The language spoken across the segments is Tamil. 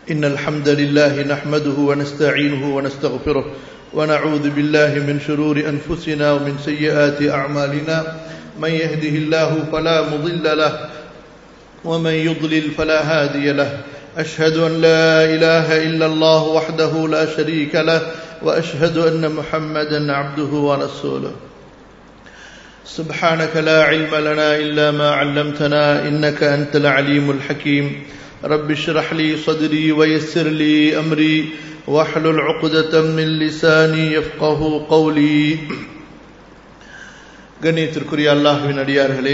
إن الحمد لله نحمده ونستعينه ونستغفره ونعوذ بالله من شرور أنفسنا ومن سيئات أعمالنا من يهده الله فلا مضل له ومن يضلل فلا هادي له أشهد أن لا إله إلا الله وحده لا شريك له وأشهد أن محمدا عبده ورسوله سبحانك لا علم لنا إلا ما علمتنا إنك أنت العليم الحكيم رب اشرح لي صدري ويسر لي أمري واحلل عقدة من لساني يفقه قولي கண்ணியத்திற்குரிய அல்லாஹுவின் அடியார்களே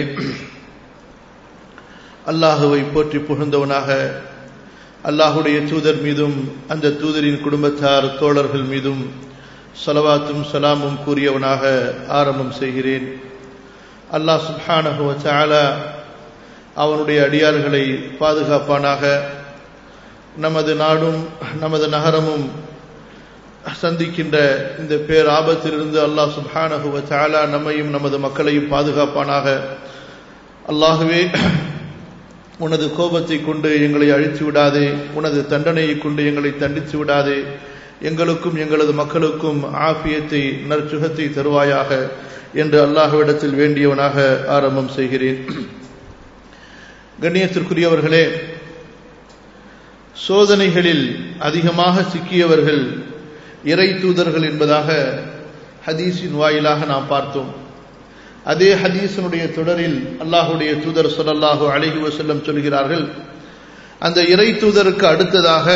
அல்லாஹுவை போற்றி புகழ்ந்தவனாக அல்லாஹுடைய தூதர் மீதும் அந்த தூதரின் குடும்பத்தார் தோழர்கள் மீதும் சலவாத்தும் சலாமும் கூறியவனாக ஆரம்பம் செய்கிறேன் அல்லாஹ் சுப்ஹானஹுவ சாலா அவனுடைய அடியார்களை பாதுகாப்பானாக நமது நாடும் நமது நகரமும் சந்திக்கின்ற இந்த பேர் ஆபத்திலிருந்து அல்லாஹ் சுப்ஹானஹுவ சாலா நம்மையும் நமது மக்களையும் பாதுகாப்பானாக அல்லாகவே உனது கோபத்தை கொண்டு எங்களை அழித்து விடாதே உனது தண்டனையை கொண்டு எங்களை தண்டித்து விடாதே எங்களுக்கும் எங்களது மக்களுக்கும் ஆபியத்தை நற்சுகத்தை தருவாயாக என்று அல்லாஹ்விடத்தில் வேண்டியவனாக ஆரம்பம் செய்கிறேன் கண்ணியத்திற்குரியவர்களே சோதனைகளில் அதிகமாக சிக்கியவர்கள் இறை தூதர்கள் என்பதாக ஹதீஸின் வாயிலாக நாம் பார்த்தோம் அதே ஹதீஸனுடைய தொடரில் அல்லாஹுடைய தூதர் சொல்லல்லாஹு அழகி வசல்லம் சொல்கிறார்கள் அந்த இறை தூதருக்கு அடுத்ததாக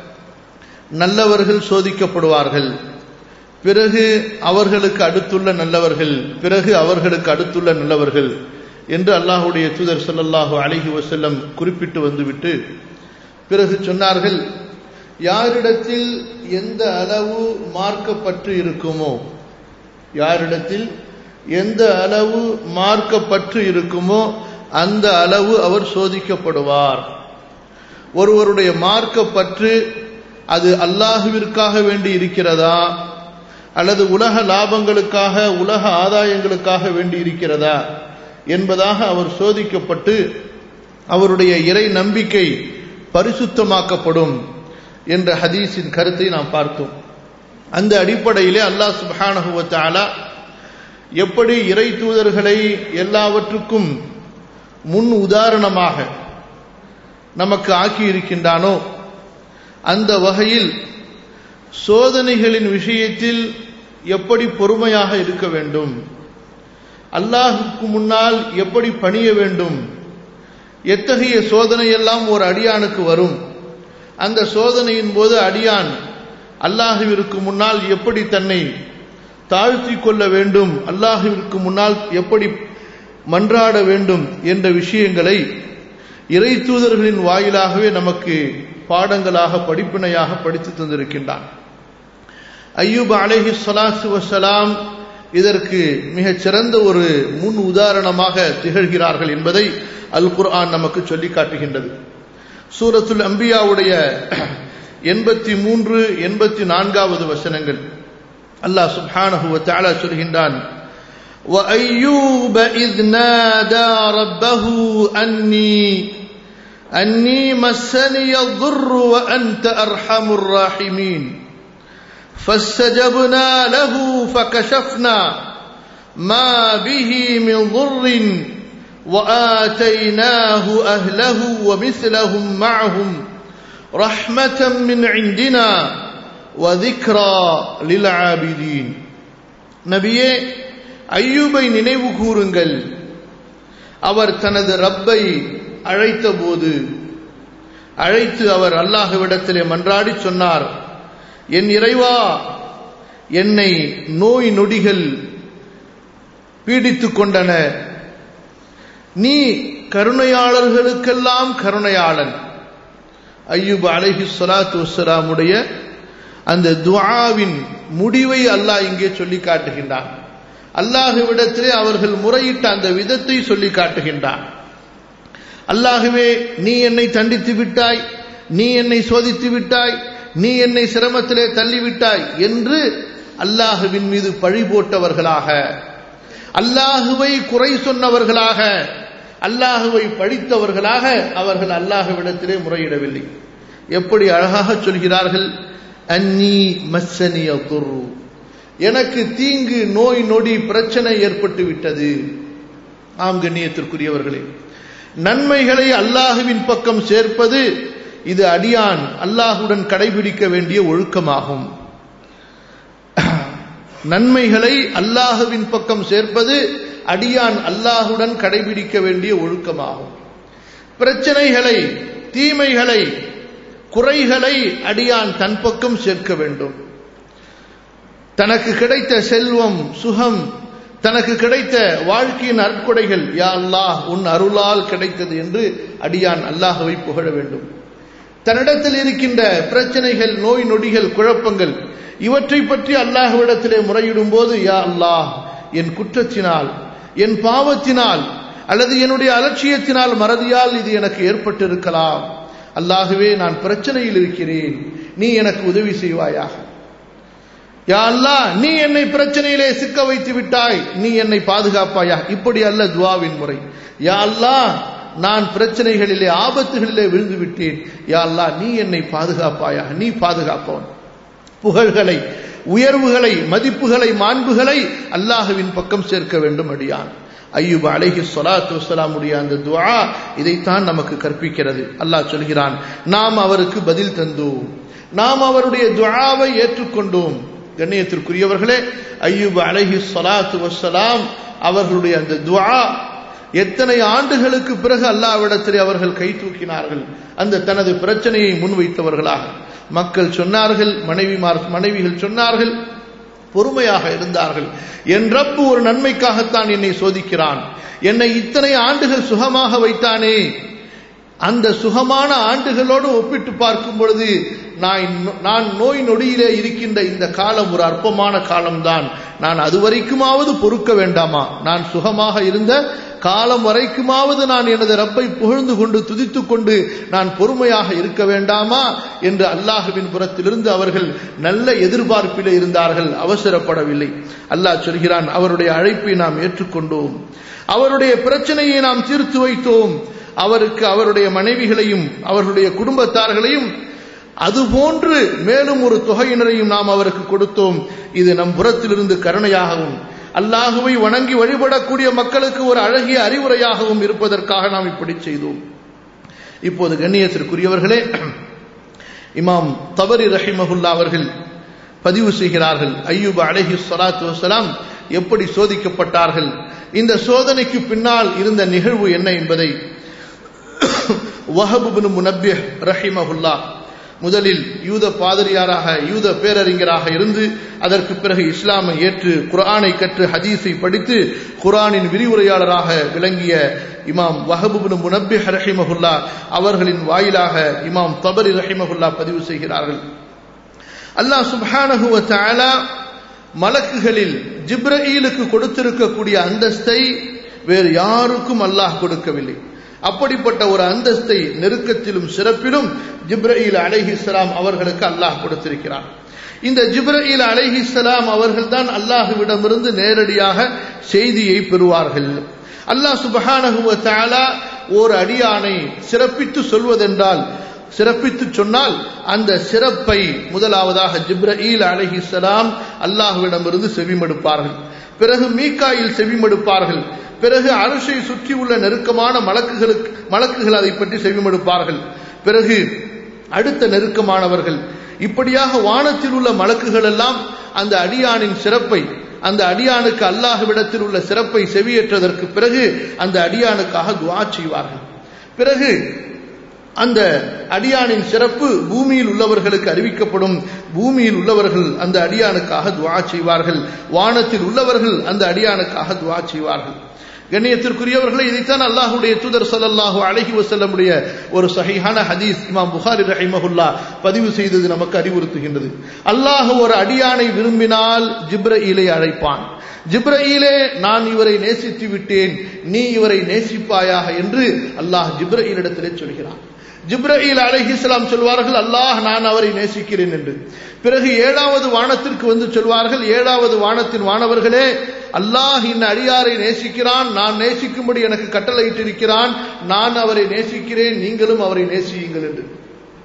நல்லவர்கள் சோதிக்கப்படுவார்கள் பிறகு அவர்களுக்கு அடுத்துள்ள நல்லவர்கள் பிறகு அவர்களுக்கு அடுத்துள்ள நல்லவர்கள் என்று அல்லாஹுடைய தூதர் சொல்லல்லாஹு அழகி வசல்லம் குறிப்பிட்டு வந்துவிட்டு பிறகு சொன்னார்கள் யாரிடத்தில் எந்த அளவு மார்க்கப்பற்று இருக்குமோ யாரிடத்தில் எந்த அளவு மார்க்கப்பற்று இருக்குமோ அந்த அளவு அவர் சோதிக்கப்படுவார் ஒருவருடைய மார்க்கப்பற்று அது அல்லாஹுவிற்காக வேண்டி இருக்கிறதா அல்லது உலக லாபங்களுக்காக உலக ஆதாயங்களுக்காக வேண்டி இருக்கிறதா என்பதாக அவர் சோதிக்கப்பட்டு அவருடைய இறை நம்பிக்கை பரிசுத்தமாக்கப்படும் என்ற ஹதீஸின் கருத்தை நாம் பார்த்தோம் அந்த அடிப்படையிலே அல்லாஹ் சுபானகுவத்தாலா எப்படி இறை தூதர்களை எல்லாவற்றுக்கும் முன் உதாரணமாக நமக்கு ஆக்கி இருக்கின்றானோ அந்த வகையில் சோதனைகளின் விஷயத்தில் எப்படி பொறுமையாக இருக்க வேண்டும் அல்லாஹுக்கு முன்னால் எப்படி பணிய வேண்டும் எத்தகைய சோதனையெல்லாம் ஒரு அடியானுக்கு வரும் அந்த சோதனையின் போது அடியான் அல்லாஹுவிற்கு முன்னால் எப்படி தன்னை தாழ்த்தி கொள்ள வேண்டும் அல்லாஹுவிற்கு முன்னால் எப்படி மன்றாட வேண்டும் என்ற விஷயங்களை இறை தூதர்களின் வாயிலாகவே நமக்கு பாடங்களாக படிப்பினையாக படித்து தந்திருக்கின்றான் ஐயூப் அலேஹி சலாசு வசலாம் இதற்கு மிகச் சிறந்த ஒரு முன் உதாரணமாக திகழ்கிறார்கள் என்பதை அல் குர்ஆன் நமக்கு சொல்லி காட்டுகின்றது சூரத்துல் அம்பியாவுடைய எண்பத்தி மூன்று எண்பத்தி நான்காவது வசனங்கள் அல்லாஹ் சுப்ஹானஹு வ தஆலா சொல்கின்றான் وأيوب إذ نادى ربه أني أني مسني الضر وأنت أرحم الراحمين فاستجبنا له فكشفنا ما به من ضر وآتيناه أهله ومثلهم معهم رحمة من عندنا وذكرى للعابدين நபியே ஐயூபை நினைவு கூறுங்கள் அவர் தனது ரப்பை அழைத்த போது அழைத்து அவர் அல்லாஹுவிடத்திலே மன்றாடி சொன்னார் என் இறைவா என்னை நோய் நொடிகள் பீடித்துக் கொண்டன நீ கருணையாளர்களுக்கெல்லாம் கருணையாளன் ஐயூப் அலஹி சலாத்து வசலாமுடைய அந்த துவாவின் முடிவை அல்லாஹ் இங்கே சொல்லி காட்டுகின்றான் அல்லாஹுவிடத்திலே அவர்கள் முறையிட்ட அந்த விதத்தை சொல்லி காட்டுகின்றான் அல்லாஹுவே நீ என்னை தண்டித்து விட்டாய் நீ என்னை சோதித்து விட்டாய் நீ என்னை சிரமத்திலே தள்ளிவிட்டாய் என்று அல்லாஹுவின் மீது பழி போட்டவர்களாக அல்லாஹுவை குறை சொன்னவர்களாக அல்லாஹுவை படித்தவர்களாக அவர்கள் அல்லாஹுவிடத்திலே முறையிடவில்லை எப்படி அழகாக சொல்கிறார்கள் அன்னி மஸ்ஸனிய துர்ரு எனக்கு தீங்கு நோய் நொடி பிரச்சனை ஏற்பட்டு விட்டது ஆம் கண்ணியத்திற்குரியவர்களே நன்மைகளை அல்லாஹுவின் பக்கம் சேர்ப்பது இது அடியான் அல்லாஹுடன் கடைபிடிக்க வேண்டிய ஒழுக்கமாகும் நன்மைகளை அல்லாஹுவின் பக்கம் சேர்ப்பது அடியான் அல்லாஹுடன் கடைபிடிக்க வேண்டிய ஒழுக்கமாகும் பிரச்சனைகளை தீமைகளை குறைகளை அடியான் தன் பக்கம் சேர்க்க வேண்டும் தனக்கு கிடைத்த செல்வம் சுகம் தனக்கு கிடைத்த வாழ்க்கையின் அற்கொடைகள் யா அல்லாஹ் உன் அருளால் கிடைத்தது என்று அடியான் அல்லாஹவை புகழ வேண்டும் தன்னிடத்தில் இருக்கின்ற பிரச்சனைகள் நோய் நொடிகள் குழப்பங்கள் இவற்றை பற்றி அல்லாஹ்விடத்திலே முறையிடும் போது யா அல்லாஹ் என் குற்றத்தினால் என் பாவத்தினால் அல்லது என்னுடைய அலட்சியத்தினால் மறதியால் இது எனக்கு ஏற்பட்டிருக்கலாம் அல்லாகவே நான் பிரச்சனையில் இருக்கிறேன் நீ எனக்கு உதவி செய்வாயாக யா அல்லா நீ என்னை பிரச்சனையிலே சிக்க வைத்து விட்டாய் நீ என்னை பாதுகாப்பாயா இப்படி அல்ல துவாவின் முறை யா அல்லா நான் பிரச்சனைகளிலே ஆபத்துகளிலே விழுந்து விட்டேன் யா அல்லா நீ என்னை பாதுகாப்பாயா நீ பாதுகாப்பவன் புகழ்களை உயர்வுகளை மதிப்புகளை மாண்புகளை அல்லாஹுவின் பக்கம் சேர்க்க வேண்டும் அடியான் ஐயூப் அலைஹி சொலாத்து வசலாமுடைய அந்த துவா இதைத்தான் நமக்கு கற்பிக்கிறது அல்லாஹ் சொல்கிறான் நாம் அவருக்கு பதில் தந்தோம் நாம் அவருடைய துவாவை ஏற்றுக்கொண்டோம் கண்ணியத்திற்குரியவர்களே ஐயூப் அலைஹி சொலாத்து வசலாம் அவர்களுடைய அந்த துவா எத்தனை ஆண்டுகளுக்கு பிறகு அல்லாவிடத்திலே அவர்கள் கை தூக்கினார்கள் அந்த தனது பிரச்சனையை முன்வைத்தவர்களாக மக்கள் சொன்னார்கள் மனைவிமார் மனைவிகள் சொன்னார்கள் பொறுமையாக இருந்தார்கள் என் ரப்பு ஒரு நன்மைக்காகத்தான் என்னை சோதிக்கிறான் என்னை இத்தனை ஆண்டுகள் சுகமாக வைத்தானே அந்த சுகமான ஆண்டுகளோடு ஒப்பிட்டு பார்க்கும் பொழுது நான் நான் நோய் நொடியிலே இருக்கின்ற இந்த காலம் ஒரு அற்பமான காலம்தான் நான் அது வரைக்குமாவது பொறுக்க வேண்டாமா நான் சுகமாக இருந்த காலம் வரைக்குமாவது நான் எனது ரப்பை புகழ்ந்து கொண்டு துதித்து கொண்டு நான் பொறுமையாக இருக்க வேண்டாமா என்று அல்லாஹுவின் புறத்திலிருந்து அவர்கள் நல்ல எதிர்பார்ப்பிலே இருந்தார்கள் அவசரப்படவில்லை அல்லாஹ் சொல்கிறான் அவருடைய அழைப்பை நாம் ஏற்றுக்கொண்டோம் அவருடைய பிரச்சனையை நாம் தீர்த்து வைத்தோம் அவருக்கு அவருடைய மனைவிகளையும் அவர்களுடைய குடும்பத்தார்களையும் அதுபோன்று மேலும் ஒரு தொகையினரையும் நாம் அவருக்கு கொடுத்தோம் இது நம் புறத்திலிருந்து கருணையாகவும் அல்லாஹுவை வணங்கி வழிபடக்கூடிய மக்களுக்கு ஒரு அழகிய அறிவுரையாகவும் இருப்பதற்காக நாம் இப்படி செய்தோம் இப்போது கண்ணியத்திற்குரியவர்களே இமாம் தபரி ரஹிமகுல்லா அவர்கள் பதிவு செய்கிறார்கள் ஐயூப் அலஹி சலாத்து வசலாம் எப்படி சோதிக்கப்பட்டார்கள் இந்த சோதனைக்கு பின்னால் இருந்த நிகழ்வு என்ன என்பதை வஹபுபின் முனப்பிய ரஹிமகுல்லா முதலில் யூத பாதிரியாராக யூத பேரறிஞராக இருந்து அதற்கு பிறகு இஸ்லாமை ஏற்று குரானை கற்று ஹதீஸை படித்து குரானின் விரிவுரையாளராக விளங்கிய இமாம் வஹபுபின் முனப்பி ரஹிமகுல்லா அவர்களின் வாயிலாக இமாம் தபரி ரஹிமகுல்லா பதிவு செய்கிறார்கள் அல்லாஹ் சுப்ஹானஹுவ தஆலா மலக்குகளில் ஜிப்ரஈலுக்கு கொடுத்திருக்கக்கூடிய அந்தஸ்தை வேறு யாருக்கும் அல்லாஹ் கொடுக்கவில்லை அப்படிப்பட்ட ஒரு அந்தஸ்தை நெருக்கத்திலும் சிறப்பிலும் ஜிப்ரயில் அலைஹிஸ்லாம் அவர்களுக்கு அல்லாஹ் கொடுத்திருக்கிறார் இந்த ஜிப்ரயில் அலைஹிஸ்லாம் அவர்கள் தான் அல்லாஹுவிடமிருந்து நேரடியாக செய்தியை பெறுவார்கள் அல்லாஹ் சுபஹானஹுவ தாலா ஓர் அடியானை சிறப்பித்து சொல்வதென்றால் சிறப்பித்து சொன்னால் அந்த சிறப்பை முதலாவதாக ஜிப்ரஈல் அலைஹிஸ்லாம் அல்லாஹுவிடமிருந்து செவிமடுப்பார்கள் பிறகு மீக்காயில் செவிமடுப்பார்கள் பிறகு அரசை சுற்றி உள்ள நெருக்கமான மலக்குகளுக்கு மலக்குகள் அதை பற்றி செவிமடுப்பார்கள் பிறகு அடுத்த நெருக்கமானவர்கள் இப்படியாக வானத்தில் உள்ள மலக்குகள் எல்லாம் அந்த அடியானின் சிறப்பை அந்த அடியானுக்கு அல்லாஹ்விடத்தில் உள்ள சிறப்பை செவியேற்றதற்கு பிறகு அந்த அடியானுக்காக துவா செய்வார்கள் பிறகு அந்த அடியானின் சிறப்பு பூமியில் உள்ளவர்களுக்கு அறிவிக்கப்படும் பூமியில் உள்ளவர்கள் அந்த அடியானுக்காக துவா செய்வார்கள் வானத்தில் உள்ளவர்கள் அந்த அடியானுக்காக துவா செய்வார்கள் கண்ணியத்திற்குரியவர்களை இதைத்தான் அல்லாஹுடைய தூதர் சல்லாஹூ அழகி வசல்லமுடைய ஒரு சஹிஹான ஹதீஸ் இமாம் புகாரி ரஹிமஹுல்லா பதிவு செய்தது நமக்கு அறிவுறுத்துகின்றது அல்லாஹ் ஒரு அடியானை விரும்பினால் ஜிப்ரஈலை அழைப்பான் ஜிப்ரஈலே நான் இவரை நேசித்து விட்டேன் நீ இவரை நேசிப்பாயாக என்று அல்லாஹ் ஜிப்ரஈலிடத்திலே சொல்கிறான் ஜிப்ரஹீல் அலைஹிஸ்லாம் சொல்வார்கள் அல்லாஹ் நான் அவரை நேசிக்கிறேன் என்று பிறகு ஏழாவது வானத்திற்கு வந்து சொல்வார்கள் ஏழாவது வானத்தின் வானவர்களே அல்லாஹ் இந்த அடியாரை நேசிக்கிறான் நான் நேசிக்கும்படி எனக்கு கட்டளையிட்டிருக்கிறான் நான் அவரை நேசிக்கிறேன் நீங்களும் அவரை நேசியுங்கள் என்று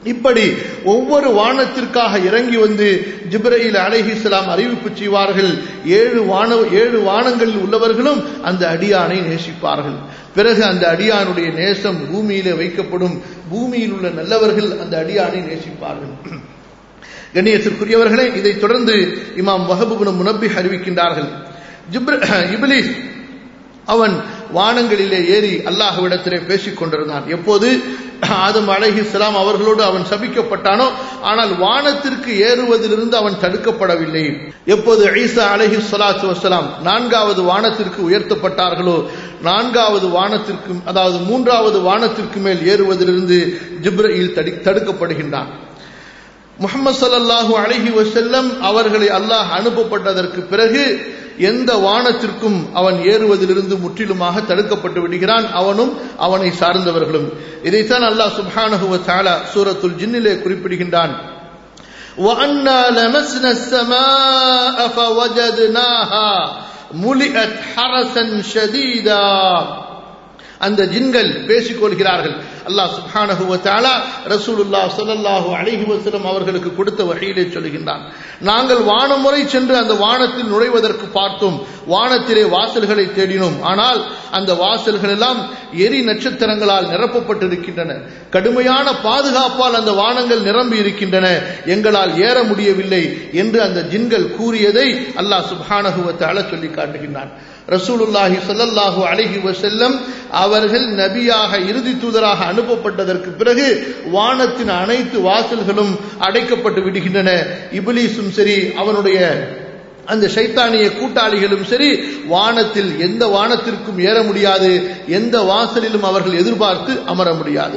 இப்படி ஒவ்வொரு வானத்திற்காக இறங்கி வந்து ஜிப்ரையில் அலைஹிஸ்லாம் அறிவிப்பு செய்வார்கள் ஏழு வான ஏழு வானங்களில் உள்ளவர்களும் அந்த அடியானை நேசிப்பார்கள் பிறகு அந்த அடியானுடைய நேசம் பூமியிலே வைக்கப்படும் பூமியில் உள்ள நல்லவர்கள் அந்த அடியானை நேசிப்பார்கள் கண்ணியத்திற்குரியவர்களே இதைத் தொடர்ந்து இமாம் வஹபுபுன் முனப்பி அறிவிக்கின்றார்கள் இபிலிஸ் அவன் வானங்களிலே ஏறி அல்லாஹ்விடத்திலே பேசிக் கொண்டிருந்தான் எப்போது ஆதம் அலைஹிஸ்லாம் அவர்களோடு அவன் சபிக்கப்பட்டானோ ஆனால் வானத்திற்கு ஏறுவதிலிருந்து அவன் தடுக்கப்படவில்லை எப்போது ஈசா அலஹி சலாத்து வசலாம் நான்காவது வானத்திற்கு உயர்த்தப்பட்டார்களோ நான்காவது வானத்திற்கு அதாவது மூன்றாவது வானத்திற்கு மேல் ஏறுவதிலிருந்து ஜிப்ரயில் தடுக்கப்படுகின்றான் முகமது சல்லாஹூ அலஹி வசல்லம் அவர்களை அல்லாஹ் அனுப்பப்பட்டதற்கு பிறகு எந்த வானத்திற்கும் அவன் ஏறுவதிலிருந்து முற்றிலுமாக தடுக்கப்பட்டு விடுகிறான் அவனும் அவனை சார்ந்தவர்களும் இதைத்தான் அல்லாஹ் சுப்ஹானஹுவ தாலா சூரத்துல் ஜின்னிலே குறிப்பிடுகின்றான் وَأَنَّا لَمَسْنَا السَّمَاءَ فَوَجَدْنَاهَا مُلِئَتْ حَرَسًا شَدِيدًا அந்த ஜின்கள் பேசிக் கொள்கிறார்கள் அல்லாஹ் சுப்ஹானஹு வ தஆலா ரசூலுல்லாஹ் ஸல்லல்லாஹு அலைஹி வஸல்லம் அவர்களுக்கு கொடுத்த வகையிலே சொல்கின்றான் நாங்கள் வானமுறை சென்று அந்த வானத்தில் நுழைவதற்கு பார்த்தோம் வானத்திலே வாசல்களை தேடினோம் ஆனால் அந்த வாசல்கள் எல்லாம் எரி நட்சத்திரங்களால் நிரப்பப்பட்டிருக்கின்றன கடுமையான பாதுகாப்பால் அந்த வானங்கள் நிரம்பி இருக்கின்றன எங்களால் ஏற முடியவில்லை என்று அந்த ஜின்கள் கூறியதை அல்லாஹ் சுப்ஹானஹு வ தஆலா சொல்லி காட்டுகின்றான் ரசூலுல்லாஹி ஸல்லல்லாஹு அலைஹி வஸல்லம் அவர்கள் நபியாக இறுதி தூதராக அனுப்பப்பட்டதற்கு பிறகு வானத்தின் அனைத்து வாசல்களும் அடைக்கப்பட்டு விடுகின்றன இபிலீஸும் சரி அவனுடைய அந்த சைத்தானிய கூட்டாளிகளும் சரி வானத்தில் எந்த வானத்திற்கும் ஏற முடியாது எந்த வாசலிலும் அவர்கள் எதிர்பார்த்து அமர முடியாது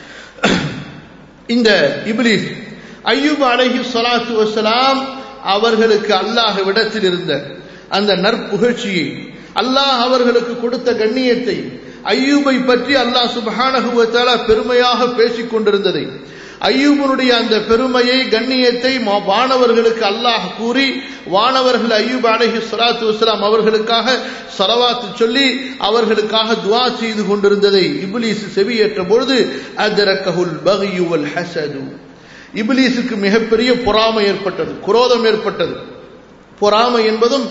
இந்த இபிலிஸ் ஐயூப் அலஹி சலாத்து வசலாம் அவர்களுக்கு அல்லாஹ் விடத்தில் இருந்த அந்த நற்புகழ்ச்சியை அல்லாஹ் அவர்களுக்கு கொடுத்த கண்ணியத்தை ஐயூபை பற்றி அல்லாஹ் சுபஹானகுவத்தால பெருமையாக பேசிக் கொண்டிருந்ததை ஐயூபனுடைய அந்த பெருமையை கண்ணியத்தை வானவர்களுக்கு அல்லாஹ் கூறி வானவர்கள் ஐயூப் அலஹி சலாத்து வஸ்லாம் அவர்களுக்காக சலவாத்து சொல்லி அவர்களுக்காக துவா செய்து கொண்டிருந்ததை இபிலிஸ் செவியேற்ற பொழுது அதரக்கஹுல் பகியுவல் ஹசது இபிலிஸுக்கு மிகப்பெரிய பொறாமை ஏற்பட்டது குரோதம் ஏற்பட்டது பொறாமை என்பதும்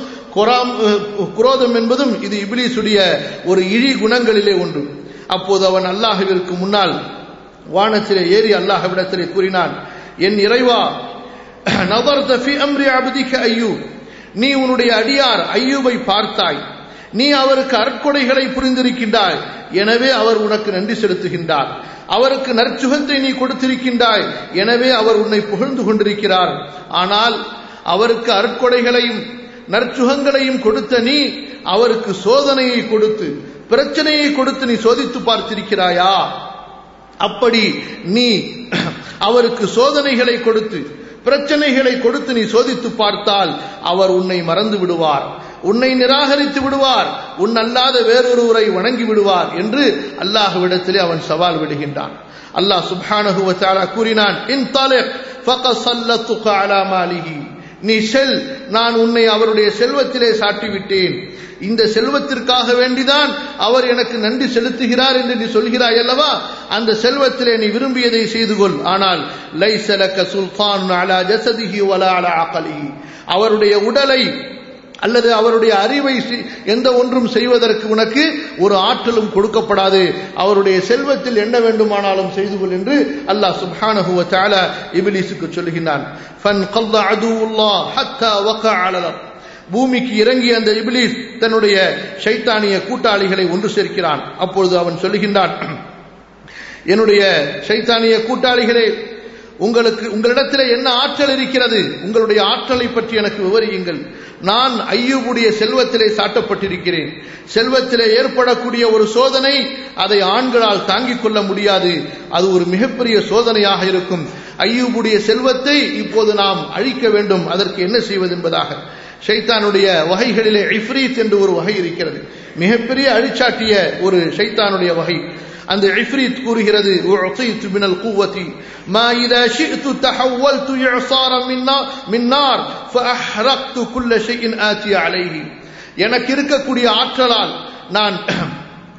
குரோதம் என்பதும் இது இபிலிசுடைய ஒரு இழி குணங்களிலே ஒன்று அப்போது அவன் அல்லாஹுவிற்கு முன்னால் வானத்திலே ஏறி அல்லாஹ்விடத்திலே கூறினான் என் இறைவா நபர்த ஃபி அம்ரி அப்திக ஐயூப் நீ உன்னுடைய அடியார் ஐயூபை பார்த்தாய் நீ அவருக்கு அற்கொடைகளை புரிந்திருக்கின்றாய் எனவே அவர் உனக்கு நன்றி செலுத்துகின்றார் அவருக்கு நற்சுகத்தை நீ கொடுத்திருக்கின்றாய் எனவே அவர் உன்னை புகழ்ந்து கொண்டிருக்கிறார் ஆனால் அவருக்கு அற்கொடைகளையும் நற்சுகங்களையும் கொடுத்த நீ அவருக்கு சோதனையை கொடுத்து பிரச்சனையை கொடுத்து நீ சோதித்து பார்த்திருக்கிறாயா அப்படி நீ அவருக்கு சோதனைகளை கொடுத்து பிரச்சனைகளை கொடுத்து நீ சோதித்து பார்த்தால் அவர் உன்னை மறந்து விடுவார் உன்னை நிராகரித்து விடுவார் உன் அல்லாத வேறொருவரை வணங்கி விடுவார் என்று அல்லாஹுவிடத்திலே அவன் சவால் விடுகின்றான் அல்லாஹ் சுப்ஹானஹு வ தஆலா கூறினான் இன் தலிக் ஃபகஸல்லத்துக அலா மாலிஹி நீ செல் நான் உன்னை அவருடைய செல்வத்திலே சாட்டிவிட்டேன் இந்த செல்வத்திற்காக வேண்டிதான் அவர் எனக்கு நன்றி செலுத்துகிறார் என்று நீ சொல்கிறாய் அல்லவா அந்த செல்வத்திலே நீ விரும்பியதை செய்து கொள் ஆனால் லைசலக்க சுல்தான் அலா ஜசதிஹி வலா அலா அகலிஹி அவருடைய உடலை அல்லது அவருடைய அறிவை எந்த ஒன்றும் செய்வதற்கு உனக்கு ஒரு ஆற்றலும் கொடுக்கப்படாது அவருடைய செல்வத்தில் என்ன வேண்டுமானாலும் செய்து கொள் என்று அல்லாஹ் சுப்ஹானஹு வ தஆலா இப்லீஸுக்கு சொல்லுகிறான் ஃபன் கல்ல அதுவுல்லாஹ் ஹத்தா வகா அலல் பூமிக்கு இறங்கி அந்த இப்லீஸ் தன்னுடைய ஷைத்தானிய கூட்டாளிகளை ஒன்று சேர்க்கிறான் அப்பொழுது அவன் சொல்லுகின்றான் என்னுடைய ஷைத்தானிய கூட்டாளிகளே உங்களுக்கு உங்களிடத்தில் என்ன ஆற்றல் இருக்கிறது உங்களுடைய ஆற்றலை பற்றி எனக்கு விவரியுங்கள் நான் ஐயூபுடைய செல்வத்திலே சாட்டப்பட்டிருக்கிறேன் செல்வத்திலே ஏற்படக்கூடிய ஒரு சோதனை அதை ஆண்களால் தாங்கிக் கொள்ள முடியாது அது ஒரு மிகப்பெரிய சோதனையாக இருக்கும் ஐயூபுடைய செல்வத்தை இப்போது நாம் அழிக்க வேண்டும் அதற்கு என்ன செய்வது என்பதாக ஷைத்தானுடைய வகைகளிலே இஃப்ரீத் என்று ஒரு வகை இருக்கிறது மிகப்பெரிய அழிச்சாட்டிய ஒரு ஷைத்தானுடைய வகை அந்த இஃப்ரீத் கூறுகிறது உஅதீது மினல் குவதி மா இதா ஷிஅது தஹவல்து இஅசாரா மின் நார் ஃபஅஹ்ரக்து குல்ல ஷைஇன் ஆதி அலைஹி எனக்கு இருக்கக்கூடிய ஆற்றலால் நான்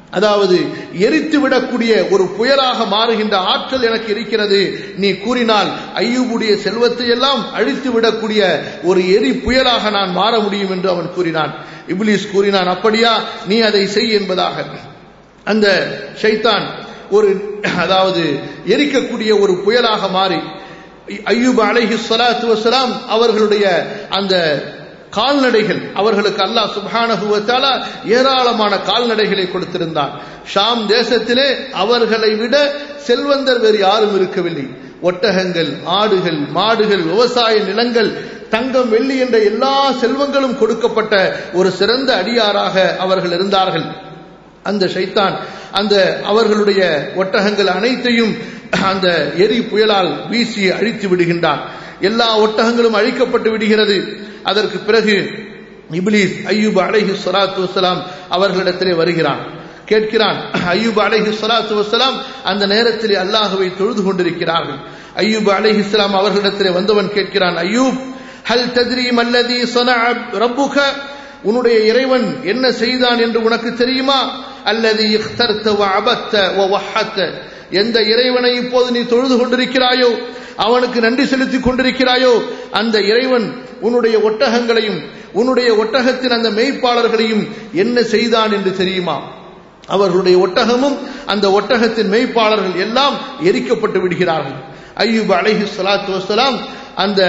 அதாவது எரித்து விடக்கூடிய ஒரு புயலாக மாறுகின்ற ஆற்றல் எனக்கு இருக்கிறது நீ கூறினால் ஐயூபுடைய செல்வத்தை எல்லாம் அழித்து விடக்கூடிய ஒரு எரி புயலாக நான் மாற முடியும் என்று அவன் கூறினான் இப்லீஸ் கூறினான் அப்படியா நீ அதை செய் என்பதாக அந்த ஷைத்தான் ஒரு அதாவது எரிக்கக்கூடிய ஒரு புயலாக மாறி ஐயூப் அலைஹி ஸலாத்து வஸலாம் அவர்களுடைய அந்த கால்நடைகள் அவர்களுக்கு அல்லாஹ் சுப்ஹானஹு வ தஆலா ஏராளமான கால்நடைகளை கொடுத்திருந்தான் ஷாம் தேசத்திலே அவர்களை விட செல்வந்தர் வேறு யாரும் இருக்கவில்லை ஒட்டகங்கள் ஆடுகள் மாடுகள் விவசாய நிலங்கள் தங்கம் வெள்ளி என்ற எல்லா செல்வங்களும் கொடுக்கப்பட்ட ஒரு சிறந்த அடியாராக அவர்கள் இருந்தார்கள் அந்த ஷைத்தான் அந்த அவர்களுடைய ஒட்டகங்கள் அனைத்தையும் அந்த எரி புயலால் வீசி அழித்து விடுகின்றான் எல்லா ஒட்டகங்களும் அழிக்கப்பட்டு விடுகிறது அதற்கு பிறகு இப்லீஸ் ஐயூப் அலைஹி ஸலாத்து வஸலாம் அவர்களிடத்திலே வருகிறான் கேட்கிறான் ஐயூப் அலைஹி ஸலாத்து வஸலாம் அந்த நேரத்திலே அல்லாஹ்வை தொழுது கொண்டிருக்கிறார்கள் ஐயூப் அலைஹி ஸலாம் அவர்களிடத்திலே வந்தவன் கேட்கிறான் ஐயூப் ஹல் தத்ரி மல்லதி ஸனஅ ரப்புக உன்னுடைய இறைவன் என்ன செய்தான் என்று உனக்கு தெரியுமா அல்லது இഖ்தர்த வஅபத்த வவஹத்த எந்த இறைவனை இப்போது நீ தொழுது கொண்டிருக்கிறாயோ அவனுக்கு நன்றி செலுத்திக் கொண்டிருக்கிறாயோ அந்த இறைவன் உன்னுடைய ஒட்டகங்களையும் உன்னுடைய ஒட்டகத்தின் அந்த மெய்ப்பாளர்களையும் என்ன செய்தான் என்று தெரியுமா அவர்களுடைய ஒட்டகமும் அந்த ஒட்டகத்தின் மெய்ப்பாளர்கள் எல்லாம் எரிக்கப்பட்டு விடுகிறார்கள் ஐயூப் அலைஹி ஸலாத்து வஸலாம் அந்த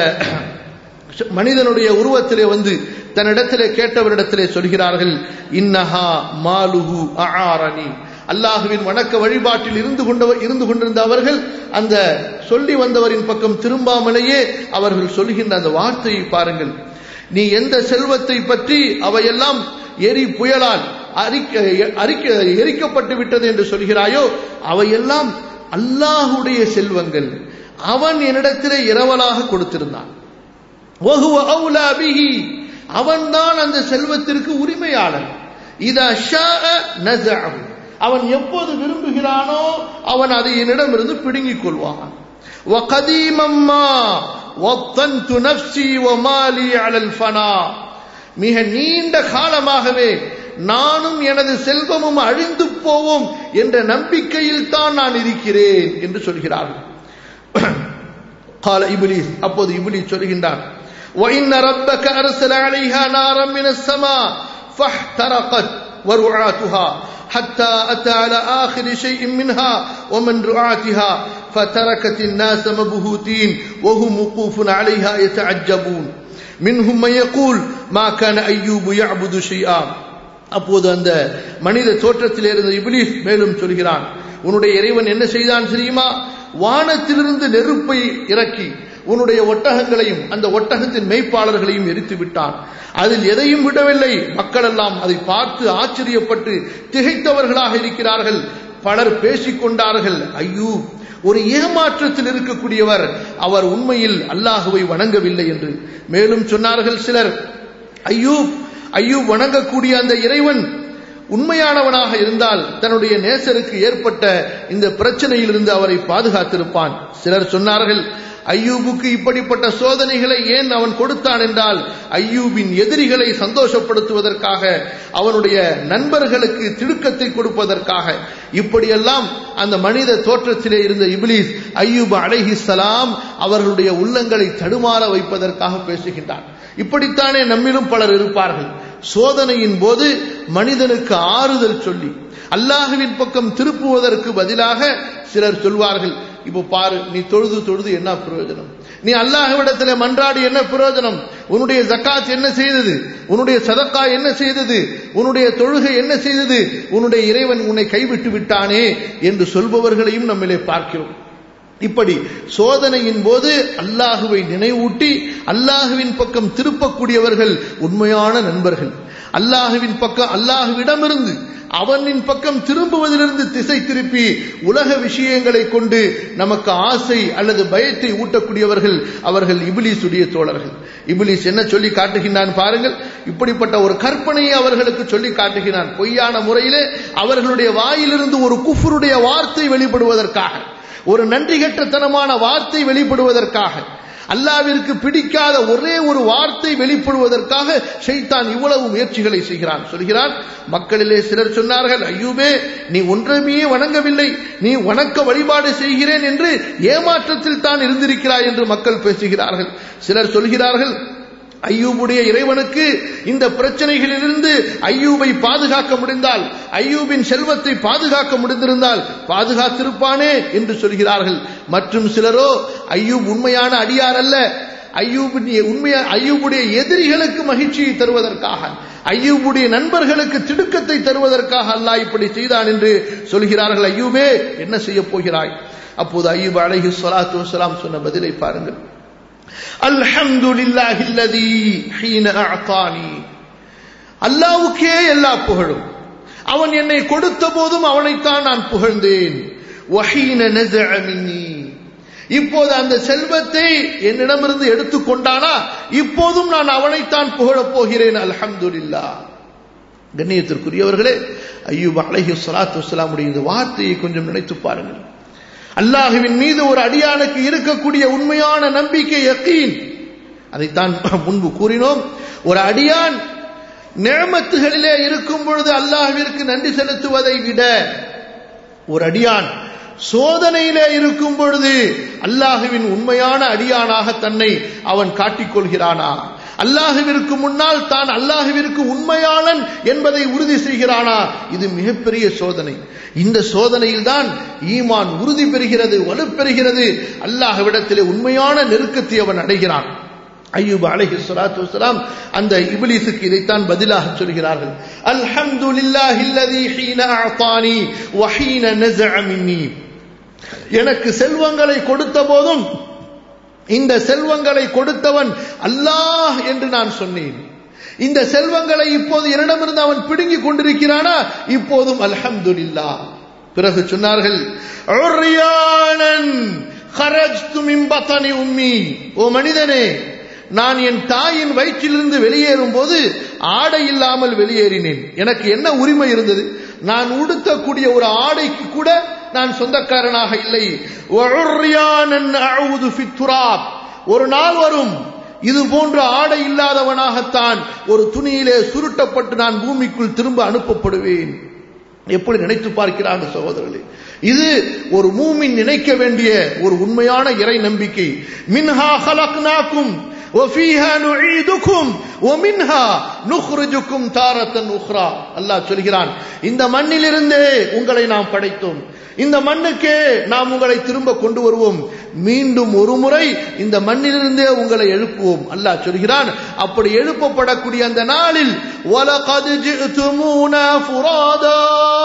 மனிதனுடைய உருவத்திலே வந்து தன்னிடத்திலே கேட்டவரிடத்திலே சொல்கிறார்கள் இன்னஹா மாலுஹு அஆரணி அல்லாஹுவின் வணக்க வழிபாட்டில் இருந்து கொண்டவர் இருந்து கொண்டிருந்த அவர்கள் அந்த சொல்லி வந்தவரின் பக்கம் திரும்பாமலேயே அவர்கள் சொல்கின்ற அந்த வார்த்தையை பாருங்கள் நீ எந்த செல்வத்தை பற்றி அவையெல்லாம் எரி புயலால் அரிக்க எரிக்கப்பட்டு விட்டது என்று சொல்கிறாயோ அவையெல்லாம் அல்லாஹுடைய செல்வங்கள் அவன் என்னிடத்திலே இரவலாக கொடுத்திருந்தான் அவன்தான் அந்த செல்வத்திற்கு உரிமையாளன் அவன் எப்போது விரும்புகிறானோ அவன் அதை என்னிடமிருந்து பிடுங்கிக் கொள்வான் மிக நீண்ட காலமாகவே நானும் எனது செல்வமும் அழிந்து போவோம் என்ற நம்பிக்கையில் தான் நான் இருக்கிறேன் என்று சொல்கிறார்கள் கால இபிலிஸ் அப்போது இபிலிஸ் சொல்கின்றான் وإن ربك أرسل عليها نارا من السماء فاحترقت ورعاتها حتى أتى على آخر شيء منها ومن رعاتها فتركت الناس مبهوتين وهم وقوف عليها يتعجبون منهم من يقول ما كان أيوب يعبد شيئا அப்போது அந்த மனித தோற்றத்தில் இருந்த இபிலிஸ் மேலும் சொல்கிறான் உன்னுடைய இறைவன் என்ன செய்தான் தெரியுமா வானத்திலிருந்து நெருப்பை இறக்கி உன்னுடைய ஒட்டகங்களையும் அந்த ஒட்டகத்தின் மெய்ப்பாளர்களையும் எரித்து விட்டான் அதில் எதையும் விடவில்லை மக்கள் எல்லாம் அதை பார்த்து ஆச்சரியப்பட்டு திகைத்தவர்களாக இருக்கிறார்கள் பலர் பேசிக்கொண்டார்கள் ஐயோ ஒரு ஏமாற்றத்தில் இருக்கக்கூடியவர் அவர் உண்மையில் அல்லாஹுவை வணங்கவில்லை என்று மேலும் சொன்னார்கள் சிலர் ஐயூப் ஐயூப் வணங்கக்கூடிய அந்த இறைவன் உண்மையானவனாக இருந்தால் தன்னுடைய நேசருக்கு ஏற்பட்ட இந்த பிரச்சனையிலிருந்து அவரை பாதுகாத்திருப்பான் சிலர் சொன்னார்கள் ஐயூபுக்கு இப்படிப்பட்ட சோதனைகளை ஏன் அவன் கொடுத்தான் என்றால் ஐயூபின் எதிரிகளை சந்தோஷப்படுத்துவதற்காக அவனுடைய நண்பர்களுக்கு திடுக்கத்தை கொடுப்பதற்காக இப்படியெல்லாம் அந்த மனித தோற்றத்திலே இருந்த இபிலிஸ் ஐயூப் அலைஹி சலாம் அவர்களுடைய உள்ளங்களை தடுமாற வைப்பதற்காக பேசுகின்றான் இப்படித்தானே நம்மிலும் பலர் இருப்பார்கள் சோதனையின் போது மனிதனுக்கு ஆறுதல் சொல்லி அல்லாஹுவின் பக்கம் திருப்புவதற்கு பதிலாக சிலர் சொல்வார்கள் இப்போ பாரு நீ தொழுது தொழுது என்ன பிரயோஜனம் நீ அல்லாஹ்விடத்துல மன்றாடி என்ன பிரயோஜனம் உன்னுடைய ஜக்காத் என்ன செய்தது உன்னுடைய சதக்கா என்ன செய்தது உன்னுடைய தொழுகை என்ன செய்தது உன்னுடைய இறைவன் உன்னை கைவிட்டு விட்டானே என்று சொல்பவர்களையும் நம்மிலே பார்க்கிறோம் இப்படி சோதனையின் போது அல்லாஹுவை நினைவூட்டி அல்லாஹுவின் பக்கம் திருப்பக்கூடியவர்கள் உண்மையான நண்பர்கள் அல்லாஹுவின் பக்கம் அல்லாஹுவிடமிருந்து அவனின் பக்கம் திரும்புவதிலிருந்து திசை திருப்பி உலக விஷயங்களை கொண்டு நமக்கு ஆசை அல்லது பயத்தை ஊட்டக்கூடியவர்கள் அவர்கள் இபிலிசுடைய தோழர்கள் இபிலிஸ் என்ன சொல்லி காட்டுகின்றான் பாருங்கள் இப்படிப்பட்ட ஒரு கற்பனையை அவர்களுக்கு சொல்லி காட்டுகிறான் பொய்யான முறையிலே அவர்களுடைய வாயிலிருந்து ஒரு குஃபருடைய வார்த்தை வெளிப்படுவதற்காக ஒரு நன்றி கெட்டத்தனமான வார்த்தை வெளிப்படுவதற்காக அல்லாவிற்கு பிடிக்காத ஒரே ஒரு வார்த்தை வெளிப்படுவதற்காக ஷைத்தான் இவ்வளவு முயற்சிகளை செய்கிறான் சொல்கிறான் மக்களிலே சிலர் சொன்னார்கள் ஐயூபே நீ ஒன்றுமே வணங்கவில்லை நீ வணக்க வழிபாடு செய்கிறேன் என்று ஏமாற்றத்தில் தான் இருந்திருக்கிறாய் என்று மக்கள் பேசுகிறார்கள் சிலர் சொல்கிறார்கள் ஐயூபுடைய இறைவனுக்கு இந்த பிரச்சனைகளிலிருந்து ஐயூபை பாதுகாக்க முடிந்தால் ஐயூபின் செல்வத்தை பாதுகாக்க முடிந்திருந்தால் பாதுகாத்திருப்பானே என்று சொல்கிறார்கள் மற்றும் சிலரோ ஐயூப் உண்மையான அடியார் அல்ல ஐயூபுடைய உண்மையா ஐயூபுடைய எதிரிகளுக்கு மகிழ்ச்சியை தருவதற்காக ஐயூபுடைய நண்பர்களுக்கு திடுக்கத்தை தருவதற்காக அல்லாஹ் இப்படி செய்தான் என்று சொல்கிறார்கள் ஐயூபே என்ன செய்ய போகிறாய் அப்போது ஐயூப் அலைஹி ஸலாத்து வஸலாம் சொன்ன பதிலை பாருங்கள் அல்ஹம்துலில்லாஹி அல்லதி ஹீன அஅதானி அல்லாஹ்வுக்கே எல்லா புகழும் அவன் என்னை கொடுத்த போதும் அவனைத்தான் நான் புகழ்ந்தேன் வஹீன நஸஅ மின்னி இப்போது அந்த செல்வத்தை என்னிடமிருந்து எடுத்துக்கொண்டானா இப்போதும் நான் அவனைத்தான் புகழப் போகிறேன் அல்ஹம்துலில்லா கண்ணியத்திற்குரியவர்களே ஐயூப் அலைஹி ஸலாத்து வஸலாமுடைய இந்த வார்த்தையை கொஞ்சம் நினைத்து பாருங்கள் அல்லாஹுவின் மீது ஒரு அடியானுக்கு இருக்கக்கூடிய உண்மையான நம்பிக்கை யக்கீன் அதைத்தான் முன்பு கூறினோம் ஒரு அடியான் நிழமத்துகளிலே இருக்கும் பொழுது அல்லாஹ்விற்கு நன்றி செலுத்துவதை விட ஒரு அடியான் சோதனையிலே இருக்கும் பொழுது அல்லாஹுவின் உண்மையான அடியானாக தன்னை அவன் காட்டிக்கொள்கிறானா அல்லாஹுவிற்கு முன்னால் தான் அல்லாஹுவிற்கு உண்மையாளன் என்பதை உறுதி செய்கிறானா இது மிகப்பெரிய சோதனை இந்த சோதனையில் தான் ஈமான் உறுதி பெறுகிறது வலுப்பெறுகிறது அல்லாஹ்விடத்திலே உண்மையான நெருக்கத்தை அவன் அடைகிறான் ஐயூப் அலைஹி ஸலாத்து வஸலாம் அந்த இப்லீஸுக்கு இதைத்தான் பதிலாக சொல்கிறார்கள் அல்ஹம்துலில்லாஹி அல்லதி ஹீன அஅதானி வ ஹீன நஸஅ மின்னி எனக்கு செல்வங்களை கொடுத்த போதும் இந்த செல்வங்களை கொடுத்தவன் அல்லாஹ் என்று நான் சொன்னேன் இந்த செல்வங்களை இப்போது என்னிடமிருந்து அவன் பிடுங்கிக் கொண்டிருக்கிறானா இப்போதும் அல்ஹம்துலில்லா பிறகு சொன்னார்கள் உர்யானன் கரஜ்து மின் பத்தனி உம்மி ஓ மனிதனே நான் என் தாயின் வயிற்றிலிருந்து வெளியேறும் போது ஆடை இல்லாமல் வெளியேறினேன் எனக்கு என்ன உரிமை இருந்தது நான் உடுத்தக்கூடிய ஒரு ஆடைக்கு கூட நான் சொந்தக்காரனாக இல்லை ஒரு நாள் வரும் இது போன்ற ஆடை இல்லாதவனாகத்தான் ஒரு துணியிலே சுருட்டப்பட்டு நான் பூமிக்குள் திரும்ப அனுப்பப்படுவேன் எப்படி நினைத்து பார்க்கிறாங்க சகோதரர்களே இது ஒரு மூமின் நினைக்க வேண்டிய ஒரு உண்மையான இறை நம்பிக்கை மின்ஹா ஹலக்னாக்கும் وفيها نعيدكم ومنها نخرجكم تارة أخرى அல்லாஹ் சொல்கிறான் இந்த மண்ணிலிருந்தே உங்களை நாம் படைத்தோம் இந்த மண்ணுக்கே நாம் உங்களை திரும்ப கொண்டு வருவோம் மீண்டும் ஒரு முறை இந்த மண்ணிலிருந்தே உங்களை எழுப்புவோம் அல்லாஹ் சொல்கிறான் அப்படி எழுப்பப்படக்கூடிய அந்த நாளில் وَلَقَدْ جِئْتُمُونَا فُرَادًا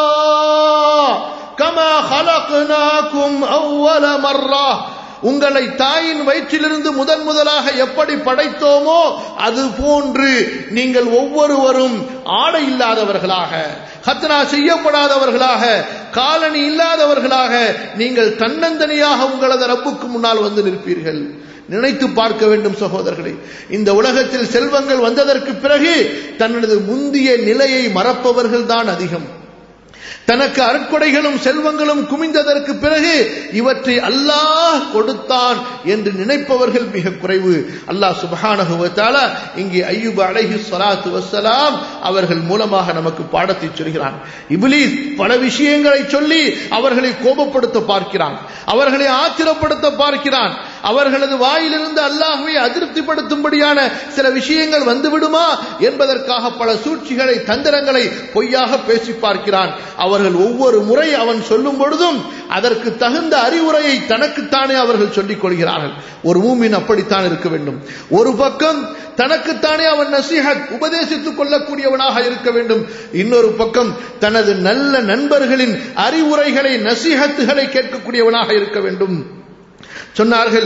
كَمَا خَلَقْنَاكُمْ أَوَّلَ مَرَّةٍ உங்களை தாயின் வயிற்றிலிருந்து முதன் முதலாக எப்படி படைத்தோமோ அது போன்று நீங்கள் ஒவ்வொருவரும் ஆடை இல்லாதவர்களாக ஹத்னா செய்யப்படாதவர்களாக காலனி இல்லாதவர்களாக நீங்கள் தன்னந்தனியாக உங்களது ரப்புக்கு முன்னால் வந்து நிற்பீர்கள் நினைத்து பார்க்க வேண்டும் சகோதரர்களே இந்த உலகத்தில் செல்வங்கள் வந்ததற்கு பிறகு தனது முந்திய நிலையை மறப்பவர்கள் தான் அதிகம் தனக்கு அருட்கொடைகளும் செல்வங்களும் குமிந்ததற்கு பிறகு இவற்றை அல்லாஹ் கொடுத்தான் என்று நினைப்பவர்கள் மிக குறைவு அல்லாஹ் சுபஹானகுவத்தால இங்கே ஐயூப் அலைஹி ஸலாத்து வஸ்ஸலாம் அவர்கள் மூலமாக நமக்கு பாடத்தை சொல்கிறான் இப்லீஸ் பல விஷயங்களை சொல்லி அவர்களை கோபப்படுத்த பார்க்கிறான் அவர்களை ஆத்திரப்படுத்த பார்க்கிறான் அவர்களது வாயிலிருந்து அல்லாஹ்வை அதிருப்திப்படுத்தும்படியான சில விஷயங்கள் வந்துவிடுமா என்பதற்காக பல சூழ்ச்சிகளை தந்திரங்களை பொய்யாக பேசி பார்க்கிறான் அவர்கள் ஒவ்வொரு முறை அவன் சொல்லும் பொழுதும் அதற்கு தகுந்த அறிவுரையை தனக்குத்தானே அவர்கள் சொல்லிக் கொள்கிறார்கள் ஒரு மூமின் அப்படித்தான் இருக்க வேண்டும் ஒரு பக்கம் தனக்குத்தானே அவன் நசீஹத் உபதேசித்துக் கொள்ளக்கூடியவனாக இருக்க வேண்டும் இன்னொரு பக்கம் தனது நல்ல நண்பர்களின் அறிவுரைகளை நசீஹத்துகளை கேட்கக்கூடியவனாக இருக்க வேண்டும் சொன்னார்கள்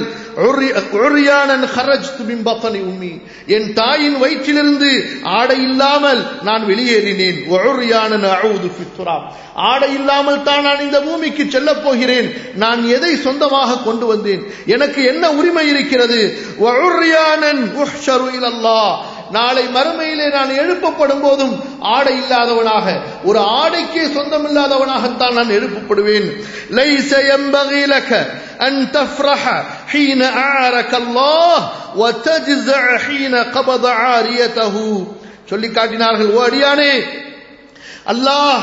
உம்மி என் தாயின் வயிற்றிலிருந்து ஆடை இல்லாமல் நான் வெளியேறினேன் ஆடை இல்லாமல் தான் நான் இந்த பூமிக்கு செல்ல போகிறேன் நான் எதை சொந்தமாக கொண்டு வந்தேன் எனக்கு என்ன உரிமை இருக்கிறது நாளை மறுமையிலே நான் எழுப்பப்படும் போதும் ஆடை இல்லாதவனாக ஒரு ஆடைக்கே சொந்தமில்லாதவனாகத்தான் நான் எழுப்பப்படுவேன் லைஸ ينبغي لك أن تفرح حين أعارك الله وتجزع حين قبض عاريته சொல்லி காட்டினார்கள் ஓ அடியானே அல்லாஹ்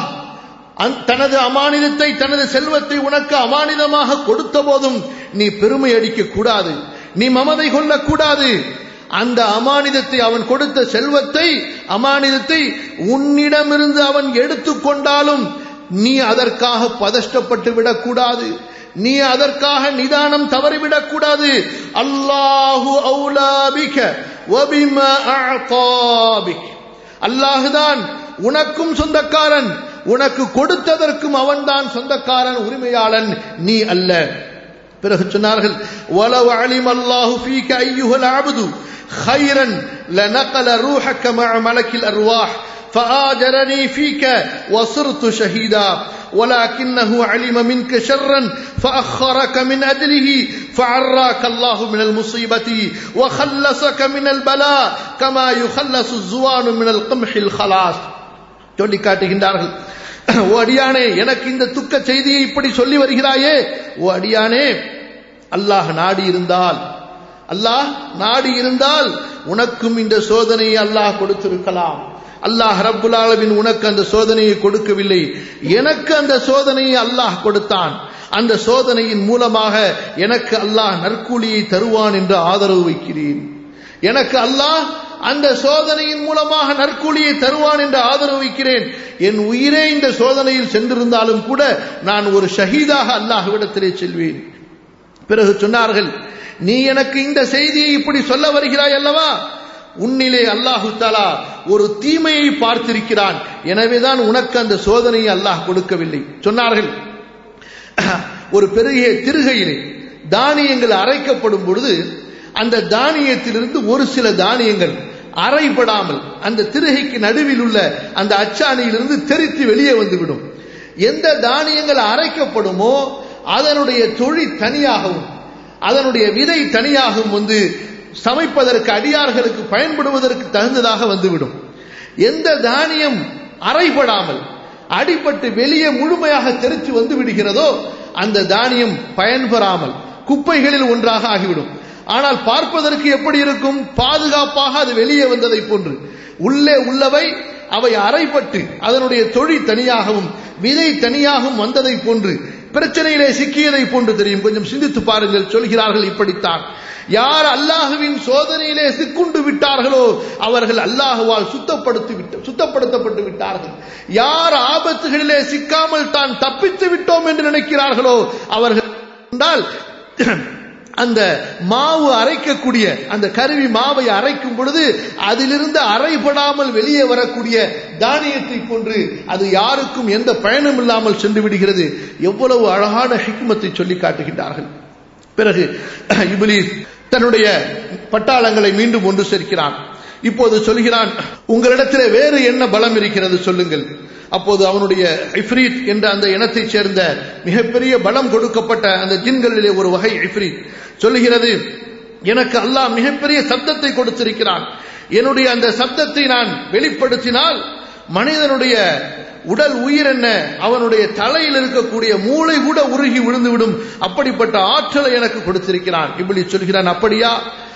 தனது அமானிதத்தை தனது செல்வத்தை உனக்கு அமானிதமாக கொடுத்த போதும் நீ பெருமை அடிக்க கூடாது நீ மமதை கொள்ளக்கூடாது அந்த அமானிதத்தை அவன் கொடுத்த செல்வத்தை அமானிதத்தை உன்னிடமிருந்து அவன் எடுத்துக்கொண்டாலும் நீ அதற்காக பதஷ்டப்பட்டு விடக்கூடாது நீ அதற்காக நிதானம் தவறிவிடக்கூடாது அல்லாஹு அவுலாபிக வபிமா அஅதாபிக் அல்லாஹுதான் உனக்கும் சொந்தக்காரன் உனக்கு கொடுத்ததற்கும் அவன்தான் சொந்தக்காரன் உரிமையாளன் நீ அல்ல பிறகு சொன்னார்கள் வலவ அலிம் அல்லாஹு ஃபீக ஐயுஹல் அப்து خيرا لنقل روحك مع ملك الأرواح فآجرني فيك وصرت شهيدا ولكنه علم منك شرا فأخرك من أجله فعراك الله من المصيبة وخلصك من البلاء كما يخلص الزوان من القمح الخلاص சொல்லி காட்டுகின்றார்கள் ஓ அடியானே எனக்கு இந்த துக்க செய்தியை இப்படி சொல்லி வருகிறாயே ஓ அடியானே அல்லாஹ் நாடி இருந்தால் அல்லாஹ் நாடி இருந்தால் உனக்கும் இந்த சோதனையை அல்லாஹ் கொடுத்திருக்கலாம் அல்லாஹ் ரப்புல் ஆலமின் உனக்கு அந்த சோதனையை கொடுக்கவில்லை எனக்கு அந்த சோதனையை அல்லாஹ் கொடுத்தான் அந்த சோதனையின் மூலமாக எனக்கு அல்லாஹ் நற்கூலியை தருவான் என்று ஆதரவு வைக்கிறேன் எனக்கு அல்லாஹ் அந்த சோதனையின் மூலமாக நற்கூலியை தருவான் என்று ஆதரவு வைக்கிறேன் என் உயிரே இந்த சோதனையில் சென்றிருந்தாலும் கூட நான் ஒரு ஷஹீதாக அல்லாஹ்விடத்திலே செல்வேன் பிறகு சொன்னார்கள் நீ எனக்கு இந்த செய்தியை இப்படி சொல்ல வருகிறாய் அல்லவா உன்னிலே அல்லாஹு தாலா ஒரு தீமையை பார்த்திருக்கிறான் எனவேதான் உனக்கு அந்த சோதனையை அல்லாஹ் கொடுக்கவில்லை சொன்னார்கள் ஒரு பெரிய திருகையிலே தானியங்கள் அரைக்கப்படும் பொழுது அந்த தானியத்திலிருந்து ஒரு சில தானியங்கள் அரைப்படாமல் அந்த திருகைக்கு நடுவில் உள்ள அந்த அச்சாணியிலிருந்து தெரித்து வெளியே வந்துவிடும் எந்த தானியங்கள் அரைக்கப்படுமோ அதனுடைய தொழில் தனியாகவும் அதனுடைய விதை தனியாகவும் வந்து சமைப்பதற்கு அடியார்களுக்கு பயன்படுவதற்கு தகுந்ததாக வந்துவிடும் எந்த தானியம் அரைப்படாமல் அடிபட்டு வெளியே முழுமையாக தெரித்து வந்து விடுகிறதோ அந்த தானியம் பயன்பெறாமல் குப்பைகளில் ஒன்றாக ஆகிவிடும் ஆனால் பார்ப்பதற்கு எப்படி இருக்கும் பாதுகாப்பாக அது வெளியே வந்ததை போன்று உள்ளே உள்ளவை அவை அரைப்பட்டு அதனுடைய தொழில் தனியாகவும் விதை தனியாகவும் வந்ததை போன்று பிரச்சனையிலே சிக்கியதை போன்று தெரியும் கொஞ்சம் சிந்தித்து பாருங்கள் சொல்கிறார்கள் இப்படித்தான் யார் அல்லாஹுவின் சோதனையிலே சிக்குண்டு விட்டார்களோ அவர்கள் அல்லாஹுவால் சுத்தப்படுத்தி விட்டு சுத்தப்படுத்தப்பட்டு விட்டார்கள் யார் ஆபத்துகளிலே சிக்காமல் தான் தப்பித்து விட்டோம் என்று நினைக்கிறார்களோ அவர்கள் என்றால் அந்த மாவு அரைக்கக்கூடிய அந்த கருவி மாவை அரைக்கும் பொழுது அதிலிருந்து அரைபடாமல் வெளியே வரக்கூடிய தானியத்தை போன்று அது யாருக்கும் எந்த பயனும் இல்லாமல் சென்று விடுகிறது எவ்வளவு அழகான ஹிக்மத்தை சொல்லி காட்டுகின்றார்கள் பிறகு இபிலிஸ் தன்னுடைய பட்டாளங்களை மீண்டும் ஒன்று சேர்க்கிறான் இப்போது சொல்கிறான் உங்களிடத்திலே வேறு என்ன பலம் இருக்கிறது சொல்லுங்கள் அப்போது அவனுடைய இஃப்ரீத் என்ற அந்த இனத்தைச் சேர்ந்த மிகப்பெரிய பலம் கொடுக்கப்பட்ட அந்த ஜின்களிலே ஒரு வகை இஃப்ரீத் சொல்லுகிறது எனக்கு அல்லாஹ் மிகப்பெரிய சப்தத்தை கொடுத்திருக்கிறான் என்னுடைய அந்த சப்தத்தை நான் வெளிப்படுத்தினால் மனிதனுடைய உடல் உயிர் என்ன அவனுடைய தலையில் இருக்கக்கூடிய மூளை கூட உருகி விழுந்துவிடும் அப்படிப்பட்ட ஆற்றலை எனக்கு கொடுத்திருக்கிறான் இப்படி சொல்கிறான் அப்படியா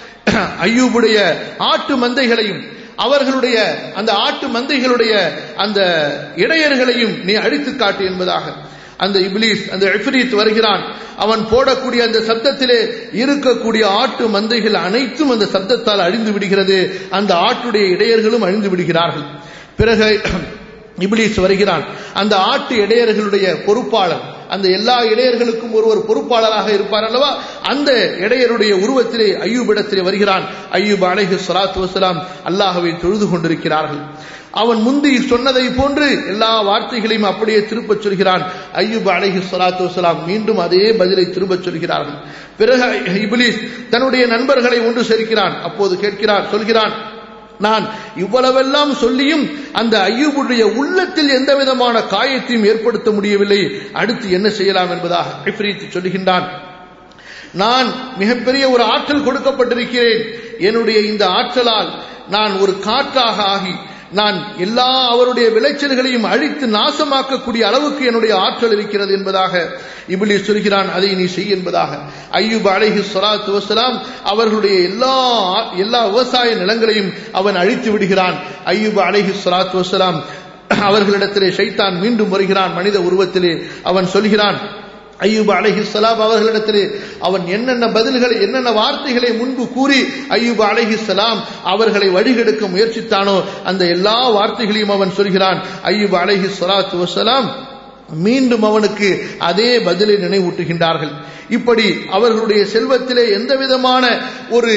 ஐயூபுடைய ஆட்டு மந்தைகளையும் அவர்களுடைய அந்த ஆட்டு மந்தைகளுடைய அந்த இடையர்களையும் நீ அழித்து காட்டு என்பதாக அந்த இப்லீஸ் அந்த எஃப்ரீத் வருகிறான் அவன் போடக்கூடிய அந்த சத்தத்திலே இருக்கக்கூடிய ஆட்டு மந்தைகள் அனைத்தும் அந்த சத்தத்தால் அழிந்து விடுகிறது அந்த ஆட்டுடைய இடையர்களும் அழிந்து விடுகிறார்கள் பிறகு இப்லீஸ் வருகிறான் அந்த ஆட்டு இடையர்களுடைய பொறுப்பாளர் அந்த எல்லா இடையர்களுக்கும் ஒருவர் பொறுப்பாளராக இருப்பார் அல்லவா அந்த இடையருடைய உருவத்திலே ஐயூபிடத்திலே வருகிறான் ஐயூப் அலைஹி சலாத்து வசலாம் அல்லாஹவை தொழுது கொண்டிருக்கிறார்கள் அவன் முந்தி சொன்னதை போன்று எல்லா வார்த்தைகளையும் அப்படியே திருப்பச் சொல்கிறான் ஐயூப் அலைஹி சலாத்து வசலாம் மீண்டும் அதே பதிலை திரும்பச் சொல்கிறார்கள் பிறகு இபிலிஸ் தன்னுடைய நண்பர்களை ஒன்று சேர்க்கிறான் அப்போது கேட்கிறான் சொல்கிறான் நான் இவ்வளவெல்லாம் சொல்லியும் அந்த ஐயூபுடைய உள்ளத்தில் எந்த விதமான காயத்தையும் ஏற்படுத்த முடியவில்லை அடுத்து என்ன செய்யலாம் என்பதாக இப்ரீத் சொல்லுகின்றான் நான் மிகப்பெரிய ஒரு ஆற்றல் கொடுக்கப்பட்டிருக்கிறேன் என்னுடைய இந்த ஆற்றலால் நான் ஒரு காற்றாக ஆகி நான் எல்லா அவருடைய விளைச்சல்களையும் அழித்து நாசமாக்கக்கூடிய அளவுக்கு என்னுடைய ஆற்றல் இருக்கிறது என்பதாக இபிலி சொல்கிறான் அதை நீ செய் என்பதாக ஐயூப் அலைஹி ஸலாத்து வஸலாம் அவர்களுடைய எல்லா எல்லா விவசாய நிலங்களையும் அவன் அழித்து விடுகிறான் ஐயூப் அலைஹி ஸலாத்து வஸலாம் அவர்களிடத்திலே ஷைத்தான் மீண்டும் வருகிறான் மனித உருவத்திலே அவன் சொல்கிறான் ஐயூப் அலஹி சலாம் அவர்களிடத்திலே அவன் என்னென்ன பதில்களை என்னென்ன வார்த்தைகளை முன்பு கூறி ஐயூப் அலஹி சலாம் அவர்களை வழிகெடுக்க முயற்சித்தானோ அந்த எல்லா வார்த்தைகளையும் அவன் சொல்கிறான் ஐயூப் அலஹி சலாத்து வசலாம் மீண்டும் அவனுக்கு அதே பதிலை நினைவூட்டுகின்றார்கள் இப்படி அவர்களுடைய செல்வத்திலே எந்த விதமான ஒரு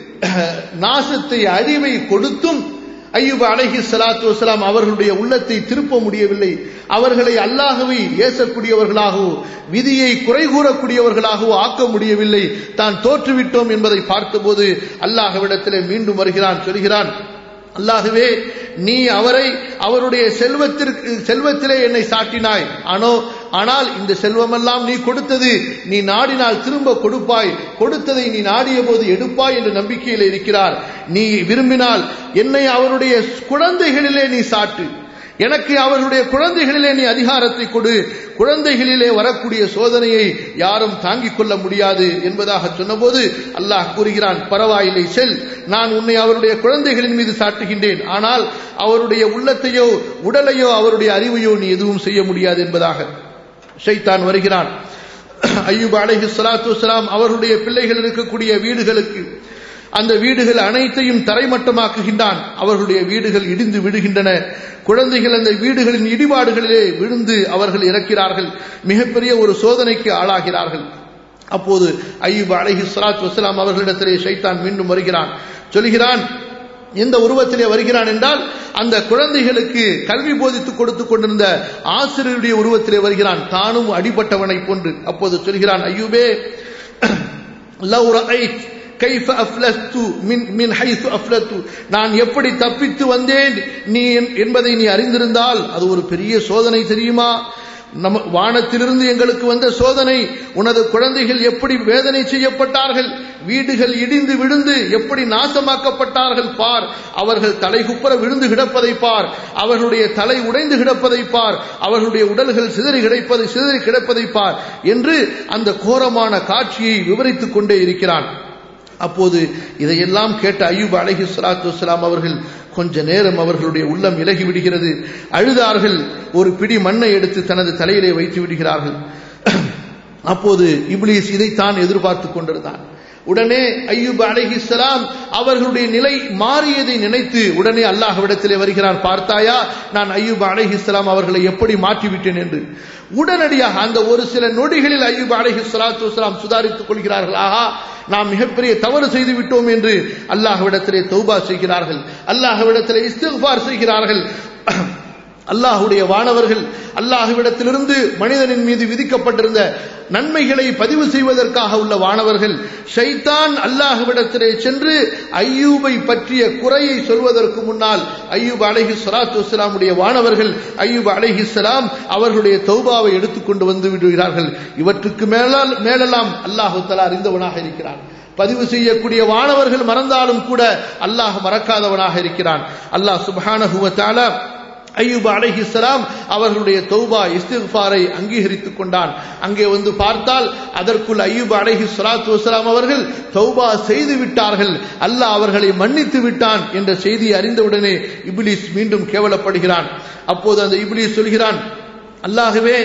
நாசத்தை அறிவை கொடுத்தும் ஐயூப் அலஹி சலாத்து வசலாம் அவர்களுடைய உள்ளத்தை திருப்ப முடியவில்லை அவர்களை அல்லாஹவை ஏசக்கூடியவர்களாகவோ விதியை குறை கூறக்கூடியவர்களாகவோ ஆக்க முடியவில்லை தான் தோற்றுவிட்டோம் என்பதை பார்த்தபோது அல்லாஹவிடத்திலே மீண்டும் வருகிறான் சொல்கிறான் அல்லாகவே நீ அவரை அவருடைய செல்வத்திற்கு செல்வத்திலே என்னை சாட்டினாய் ஆனோ ஆனால் இந்த செல்வமெல்லாம் நீ கொடுத்தது நீ நாடினால் திரும்ப கொடுப்பாய் கொடுத்ததை நீ நாடிய போது எடுப்பாய் என்ற நம்பிக்கையில் இருக்கிறார் நீ விரும்பினால் என்னை அவருடைய குழந்தைகளிலே நீ சாட்டு எனக்கு அவர்களுடைய குழந்தைகளிலே நீ அதிகாரத்தை கொடு குழந்தைகளிலே வரக்கூடிய சோதனையை யாரும் தாங்கிக் கொள்ள முடியாது என்பதாக சொன்னபோது அல்லாஹ் கூறுகிறான் பரவாயில்லை செல் நான் உன்னை அவருடைய குழந்தைகளின் மீது சாட்டுகின்றேன் ஆனால் அவருடைய உள்ளத்தையோ உடலையோ அவருடைய அறிவையோ நீ எதுவும் செய்ய முடியாது என்பதாக ஷைத்தான் வருகிறான் ஐயூப் அலைஹி ஸலாத்து வஸலாம் அவர்களுடைய பிள்ளைகள் இருக்கக்கூடிய வீடுகளுக்கு அந்த வீடுகள் அனைத்தையும் தரைமட்டமாக்குகின்றான் அவர்களுடைய வீடுகள் இடிந்து விடுகின்றன குழந்தைகள் அந்த வீடுகளின் இடிபாடுகளிலே விழுந்து அவர்கள் இறக்கிறார்கள் மிகப்பெரிய ஒரு சோதனைக்கு ஆளாகிறார்கள் அப்போது ஐயூப் அலைஹி ஸலாத்து வஸலாம் அவர்களிடத்திலே ஷைத்தான் மீண்டும் வருகிறான் சொல்கிறான் எந்த உருவத்திலே வருகிறான் என்றால் அந்த குழந்தைகளுக்கு கல்வி போதித்துக் கொடுத்துக் கொண்டிருந்த ஆசிரியருடைய உருவத்திலே வருகிறான் தானும் அடிபட்டவனை போன்று அப்போது சொல்கிறான் ஐயூபே லவ் ரஐத் கைஃப அஃப்லத்து மின் மின் ஹைசு அஃப்லத்து நான் எப்படி தப்பித்து வந்தேன் நீ என்பதை நீ அறிந்திருந்தால் அது ஒரு பெரிய சோதனை தெரியுமா நம்ம வானத்திலிருந்து எங்களுக்கு வந்த சோதனை உனது குழந்தைகள் எப்படி வேதனை செய்யப்பட்டார்கள் வீடுகள் இடிந்து விழுந்து எப்படி நாசமாக்கப்பட்டார்கள் பார் அவர்கள் தலைகுப்புற விழுந்து கிடப்பதை பார் அவர்களுடைய தலை உடைந்து கிடப்பதை பார் அவர்களுடைய உடல்கள் சிதறி கிடப்பதை சிதறி கிடப்பதை பார் என்று அந்த கோரமான காட்சியை விவரித்துக் கொண்டே இருக்கிறான் அப்போது இதையெல்லாம் கேட்ட ஐயூப் அலஹி சலாத்து வலாம் அவர்கள் கொஞ்ச நேரம் அவர்களுடைய உள்ளம் இலகி விடுகிறது அழுதார்கள் ஒரு பிடி மண்ணை எடுத்து தனது தலையிலே வைத்து விடுகிறார்கள் அப்போது இப்ளீஸ் இதைத்தான் எதிர்பார்த்து கொண்டிருந்தான் உடனே ஐயூப் அலைஹிஸ்ஸலாம் அவர்களுடைய நிலை மாறியதை நினைத்து உடனே அல்லாஹ்விடத்திலே வருகிறான் பார்த்தாயா நான் ஐயூப் அலைஹிஸ்ஸலாம் அவர்களை எப்படி மாற்றிவிட்டேன் என்று உடனடியாக அந்த ஒரு சில நொடிகளில் ஐயூப் அலைஹி ஸலாத்து வஸலாம் சுதாரித்துக் கொள்கிறார்கள் ஆஹா நாம் மிகப்பெரிய தவறு செய்து விட்டோம் என்று அல்லாஹ்விடத்திலே தௌபா செய்கிறார்கள் அல்லாஹ்விடத்திலே இஸ்திக்பார் செய்கிறார்கள் அல்லாஹுடைய வானவர்கள் அல்லாஹுவிடத்திலிருந்து மனிதனின் மீது விதிக்கப்பட்டிருந்த நன்மைகளை பதிவு செய்வதற்காக உள்ள வானவர்கள் ஷைத்தான் அல்லாஹுவிடத்திலே சென்று ஐயூபை பற்றிய குறையை சொல்வதற்கு முன்னால் ஐயூப் அலஹி சலாத்து வஸ்லாமுடைய வானவர்கள் ஐயூப் அலஹி சலாம் அவர்களுடைய தௌபாவை எடுத்துக்கொண்டு வந்து விடுகிறார்கள் இவற்றுக்கு மேலால் மேலெல்லாம் அல்லாஹு தலா அறிந்தவனாக இருக்கிறான் பதிவு செய்யக்கூடிய வானவர்கள் மறந்தாலும் கூட அல்லாஹ் மறக்காதவனாக இருக்கிறான் அல்லாஹ் சுபஹானஹுவத்தால ஐயூப் அலைஹிஸ்ஸலாம் அவர்களுடைய தௌபா இஸ்திஃபாரை அங்கீகரித்துக் கொண்டான் அங்கே வந்து பார்த்தால் அதற்குள் ஐயூப் அலைஹி ஸலாத்து வஸலாம் அவர்கள் தௌபா செய்து விட்டார்கள் அல்லாஹ் அவர்களை மன்னித்து விட்டான் என்ற செய்தியை அறிந்தவுடனே இப்லீஸ் மீண்டும் கேவலப்படுகிறான் அப்போது அந்த இப்லீஸ் சொல்கிறான் அல்லாகவே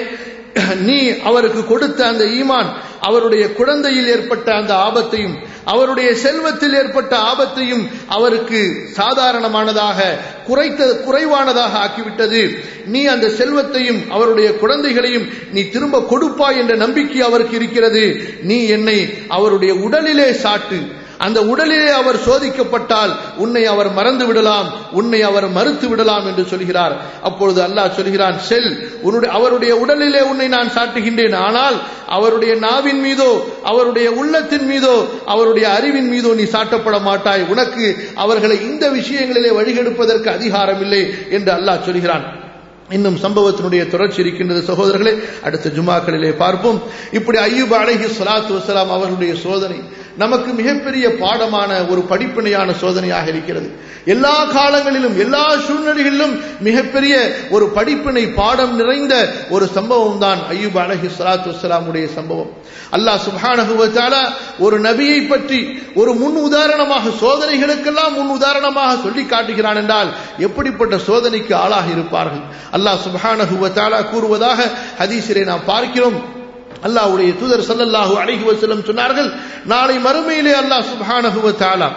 நீ அவருக்கு கொடுத்த அந்த ஈமான் அவருடைய குழந்தையில் ஏற்பட்ட அந்த ஆபத்தையும் அவருடைய செல்வத்தில் ஏற்பட்ட ஆபத்தையும் அவருக்கு சாதாரணமானதாக குறைத்த குறைவானதாக ஆக்கிவிட்டது நீ அந்த செல்வத்தையும் அவருடைய குழந்தைகளையும் நீ திரும்ப கொடுப்பாய் என்ற நம்பிக்கை அவருக்கு இருக்கிறது நீ என்னை அவருடைய உடலிலே சாட்டு அந்த உடலிலே அவர் சோதிக்கப்பட்டால் உன்னை அவர் மறந்து விடலாம் உன்னை அவர் மறுத்து விடலாம் என்று சொல்கிறார் அப்பொழுது அல்லாஹ் சொல்கிறான் செல் உன்னுடைய அவருடைய உடலிலே உன்னை நான் சாட்டுகின்றேன் ஆனால் அவருடைய நாவின் மீதோ அவருடைய உள்ளத்தின் மீதோ அவருடைய அறிவின் மீதோ நீ சாட்டப்பட மாட்டாய் உனக்கு அவர்களை இந்த விஷயங்களிலே வழிகெடுப்பதற்கு அதிகாரம் இல்லை என்று அல்லாஹ் சொல்கிறான் இன்னும் சம்பவத்தினுடைய தொடர்ச்சி இருக்கின்றது சகோதரர்களே அடுத்த ஜுமாக்களிலே பார்ப்போம் இப்படி ஐயூப் அலைஹி ஸலாத்து வஸலாம் அவர்களுடைய சோதனை நமக்கு மிகப்பெரிய பாடமான ஒரு படிப்பினையான சோதனையாக இருக்கிறது எல்லா காலங்களிலும் எல்லா சூழ்நிலைகளிலும் மிகப்பெரிய ஒரு படிப்பினை பாடம் நிறைந்த ஒரு சம்பவம் தான் ஐயூப் அலஹி சலாத்து வலாமுடைய சம்பவம் அல்லாஹ் சுபானகுவத்தால ஒரு நபியை பற்றி ஒரு முன் உதாரணமாக சோதனைகளுக்கெல்லாம் முன் உதாரணமாக சொல்லி காட்டுகிறான் என்றால் எப்படிப்பட்ட சோதனைக்கு ஆளாக இருப்பார்கள் அல்லாஹ் சுபானகுவத்தாலா கூறுவதாக ஹதீசிலே நாம் பார்க்கிறோம் அல்லாஹ்வுடைய தூதர் சல்லல்லாஹு அலைஹி வஸல்லம் சொன்னார்கள் நாளை மறுமையிலே அல்லாஹ் சுப்ஹானஹு வ தஆலா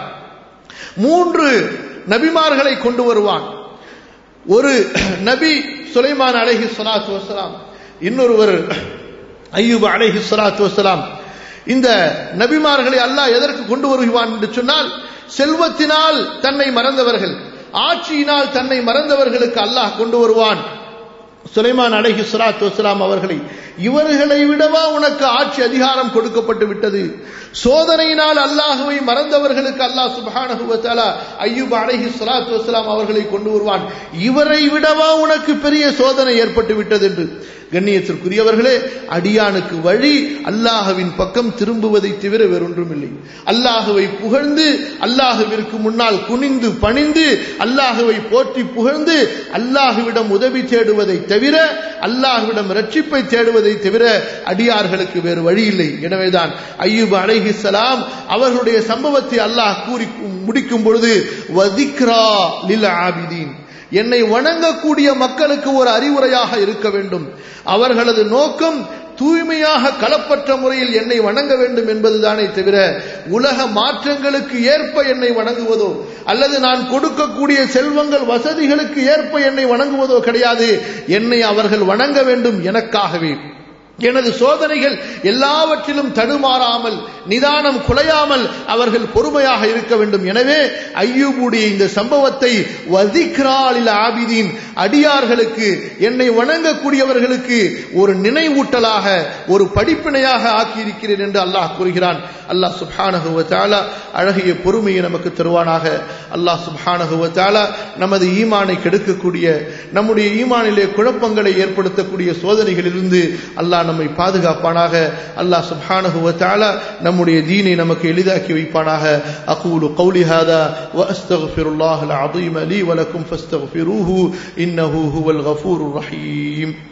மூன்று நபிமார்களை கொண்டு வருவான் ஒரு நபி சுலைமான் அலைஹி ஸலாத்து வஸலாம் இன்னொருவர் ஐயூப் அலைஹி ஸலாத்து வஸலாம் இந்த நபிமார்களை அல்லாஹ் எதற்கு கொண்டு வருவான் என்று சொன்னால் செல்வத்தினால் தன்னை மறந்தவர்கள் ஆட்சியினால் தன்னை மறந்தவர்களுக்கு அல்லாஹ் கொண்டு வருவான் சுலைமான் அலைஹி சலாத்து வசலாம் அவர்களை இவர்களை விடவா உனக்கு ஆட்சி அதிகாரம் கொடுக்கப்பட்டு விட்டது சோதனையினால் அல்லாஹுவை மறந்தவர்களுக்கு அல்லாஹ் சுபானகுவத்தாலா ஐயூப் அலைஹி சலாத்து வசலாம் அவர்களை கொண்டு வருவான் இவரை விடவா உனக்கு பெரிய சோதனை ஏற்பட்டு விட்டது என்று கண்ணியத்திற்குரியவர்களே அடியானுக்கு வழி அல்லாஹுவின் பக்கம் திரும்புவதை தவிர வேறொன்றும் இல்லை அல்லாஹுவை புகழ்ந்து அல்லாஹுவிற்கு முன்னால் குனிந்து பணிந்து அல்லாஹுவை போற்றி புகழ்ந்து அல்லாஹுவிடம் உதவி தேடுவதை தவிர அல்லாஹுவிடம் ரட்சிப்பை தேடுவதை தவிர அடியார்களுக்கு வேறு வழி இல்லை எனவேதான் ஐயூப் அலைஹிஸ்ஸலாம் அவர்களுடைய சம்பவத்தை அல்லாஹ் கூறி முடிக்கும் பொழுது வதிக்ரா லில் ஆபிதீன் என்னை வணங்கக்கூடிய மக்களுக்கு ஒரு அறிவுரையாக இருக்க வேண்டும் அவர்களது நோக்கம் தூய்மையாக களப்பற்ற முறையில் என்னை வணங்க வேண்டும் என்பதுதானே தவிர உலக மாற்றங்களுக்கு ஏற்ப என்னை வணங்குவதோ அல்லது நான் கொடுக்கக்கூடிய செல்வங்கள் வசதிகளுக்கு ஏற்ப என்னை வணங்குவதோ கிடையாது என்னை அவர்கள் வணங்க வேண்டும் எனக்காகவே எனது சோதனைகள் எல்லாவற்றிலும் தடுமாறாமல் நிதானம் குலையாமல் அவர்கள் பொறுமையாக இருக்க வேண்டும் எனவே ஐயூபுடைய இந்த சம்பவத்தை வதிக்ராலில் ஆபிதீன் அடியார்களுக்கு என்னை வணங்கக்கூடியவர்களுக்கு ஒரு நினைவூட்டலாக ஒரு படிப்பினையாக ஆக்கியிருக்கிறேன் என்று அல்லாஹ் கூறுகிறான் அல்லாஹ் சுப்ஹானஹுவத்தாலா அழகிய பொறுமையை நமக்கு தருவானாக அல்லாஹ் சுப்ஹானஹுவத்தாலா நமது ஈமானை கெடுக்கக்கூடிய நம்முடைய ஈமானிலே குழப்பங்களை ஏற்படுத்தக்கூடிய சோதனைகளிலிருந்து அல்லாஹ் நம்மை பாதுகாப்பானாக அல்லாஹ் சுப்ஹானஹு வ தஆலா நம்முடைய தீனை நமக்கு எளிதாக்கி வைப்பானாக அகூலு கௌலி ஹாதா வ அஸ்தக்ஃபிருல்லாஹல் அஸீம் லீ வ லக்கும் ஃபஸ்தக்ஃபிரூஹு இன்னஹு ஹுவல் கஃபூருர் ரஹீம்